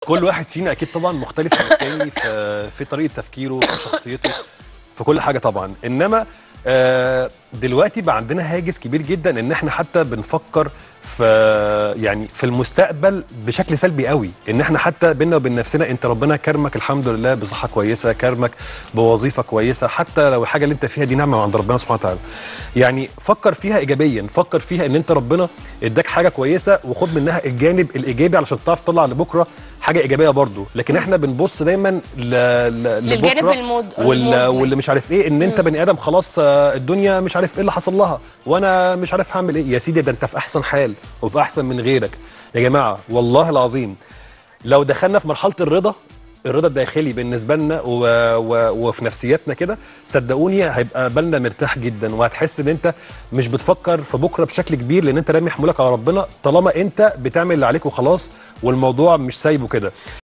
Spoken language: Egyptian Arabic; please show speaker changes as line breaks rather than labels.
كل واحد فينا اكيد طبعا مختلف عن التاني في في طريقه تفكيره في شخصيته في كل حاجه طبعا انما آه، دلوقتي بقى عندنا هاجس كبير جدا ان احنا حتى بنفكر في يعني في المستقبل بشكل سلبي قوي ان احنا حتى بينا وبين نفسنا انت ربنا كرمك الحمد لله بصحه كويسه كرمك بوظيفه كويسه حتى لو الحاجه اللي انت فيها دي نعمه من عند ربنا سبحانه وتعالى يعني فكر فيها ايجابيا فكر فيها ان انت ربنا اداك حاجه كويسه وخد منها الجانب الايجابي علشان تعرف تطلع لبكره حاجه ايجابيه برضو لكن احنا بنبص دايما ل... ل...
للجانب
لبكرة
المود-
وال...
المظلم.
واللي مش عارف ايه ان انت بني ادم خلاص آه، الدنيا مش عارف ايه اللي حصل لها وانا مش عارف هعمل ايه يا سيدي ده انت في احسن حال وفي احسن من غيرك يا جماعه والله العظيم لو دخلنا في مرحله الرضا الرضا الداخلي بالنسبه لنا و... و... وفي نفسياتنا كده صدقوني هيبقى بالنا مرتاح جدا وهتحس ان انت مش بتفكر في بكره بشكل كبير لان انت رامي حمولك على ربنا طالما انت بتعمل اللي عليك وخلاص والموضوع مش سايبه كده